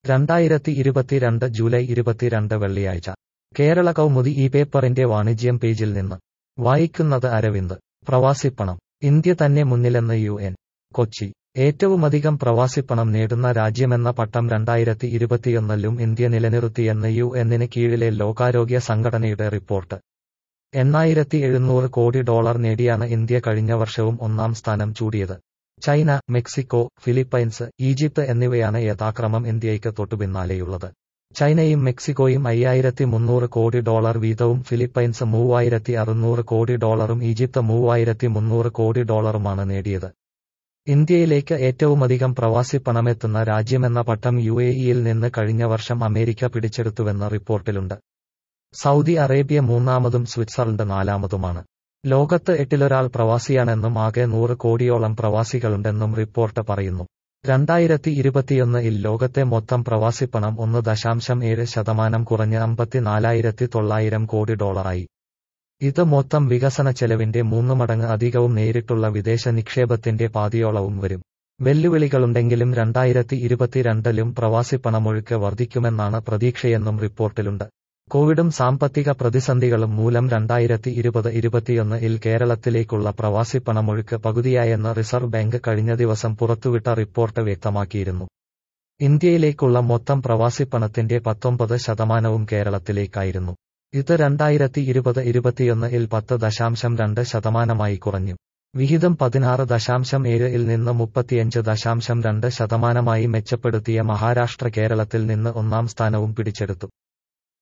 രണ്ടായിരത്തി ഇരുപത്തിരണ്ട് ജൂലൈ ഇരുപത്തിരണ്ട് വെള്ളിയാഴ്ച കേരള കൗമുദി ഈ പേപ്പറിന്റെ വാണിജ്യം പേജിൽ നിന്ന് വായിക്കുന്നത് അരവിന്ദ് പ്രവാസിപ്പണം ഇന്ത്യ തന്നെ മുന്നിലെന്ന് യു എൻ കൊച്ചി ഏറ്റവുമധികം പ്രവാസിപ്പണം നേടുന്ന രാജ്യമെന്ന പട്ടം രണ്ടായിരത്തി ഇരുപത്തിയൊന്നിലും ഇന്ത്യ നിലനിർത്തിയെന്ന് യു എന്നിന് കീഴിലെ ലോകാരോഗ്യ സംഘടനയുടെ റിപ്പോർട്ട് എണ്ണായിരത്തി എഴുന്നൂറ് കോടി ഡോളർ നേടിയാണ് ഇന്ത്യ കഴിഞ്ഞ വർഷവും ഒന്നാം സ്ഥാനം ചൂടിയത് ചൈന മെക്സിക്കോ ഫിലിപ്പൈൻസ് ഈജിപ്ത് എന്നിവയാണ് യഥാക്രമം ഇന്ത്യയ്ക്ക് തൊട്ടുപിന്നാലെയുള്ളത് ചൈനയും മെക്സിക്കോയും അയ്യായിരത്തി മുന്നൂറ് കോടി ഡോളർ വീതവും ഫിലിപ്പൈൻസ് മൂവായിരത്തി അറുന്നൂറ് കോടി ഡോളറും ഈജിപ്ത് മൂവായിരത്തി മുന്നൂറ് കോടി ഡോളറുമാണ് നേടിയത് ഇന്ത്യയിലേക്ക് ഏറ്റവുമധികം പ്രവാസി പണമെത്തുന്ന രാജ്യമെന്ന പട്ടം യു എ ഇയിൽ നിന്ന് കഴിഞ്ഞ വർഷം അമേരിക്ക പിടിച്ചെടുത്തുവെന്ന് റിപ്പോർട്ടിലുണ്ട് സൗദി അറേബ്യ മൂന്നാമതും സ്വിറ്റ്സർലൻഡ് നാലാമതുമാണ് ലോകത്ത് എട്ടിലൊരാൾ പ്രവാസിയാണെന്നും ആകെ നൂറ് കോടിയോളം പ്രവാസികളുണ്ടെന്നും റിപ്പോർട്ട് പറയുന്നു രണ്ടായിരത്തി ഇരുപത്തിയൊന്നിൽ ലോകത്തെ മൊത്തം പ്രവാസിപ്പണം ഒന്ന് ദശാംശം ഏഴ് ശതമാനം കുറഞ്ഞ് അമ്പത്തിനാലായിരത്തി തൊള്ളായിരം കോടി ഡോളറായി ഇത് മൊത്തം വികസന ചെലവിന്റെ മൂന്ന് മടങ്ങ് അധികവും നേരിട്ടുള്ള വിദേശ നിക്ഷേപത്തിന്റെ പാതിയോളവും വരും വെല്ലുവിളികളുണ്ടെങ്കിലും രണ്ടായിരത്തി ഇരുപത്തിരണ്ടിലും പ്രവാസിപ്പണമൊഴുക്ക് വർദ്ധിക്കുമെന്നാണ് പ്രതീക്ഷയെന്നും റിപ്പോർട്ടിലുണ്ട് കോവിഡും സാമ്പത്തിക പ്രതിസന്ധികളും മൂലം രണ്ടായിരത്തി ഇരുപത് ഇരുപത്തിയൊന്ന് ഇൽ കേരളത്തിലേക്കുള്ള പ്രവാസിപ്പണമൊഴുക്ക് പകുതിയായെന്ന് റിസർവ് ബാങ്ക് കഴിഞ്ഞ ദിവസം പുറത്തുവിട്ട റിപ്പോർട്ട് വ്യക്തമാക്കിയിരുന്നു ഇന്ത്യയിലേക്കുള്ള മൊത്തം പ്രവാസിപ്പണത്തിന്റെ പത്തൊമ്പത് ശതമാനവും കേരളത്തിലേക്കായിരുന്നു ഇത് രണ്ടായിരത്തി ഇരുപത് ഇരുപത്തിയൊന്ന് ഇൽ പത്ത് ദശാംശം രണ്ട് ശതമാനമായി കുറഞ്ഞു വിഹിതം പതിനാറ് ദശാംശം ഏഴ് ഇൽ നിന്ന് മുപ്പത്തിയഞ്ച് ദശാംശം രണ്ട് ശതമാനമായി മെച്ചപ്പെടുത്തിയ മഹാരാഷ്ട്ര കേരളത്തിൽ നിന്ന് ഒന്നാം സ്ഥാനവും പിടിച്ചെടുത്തു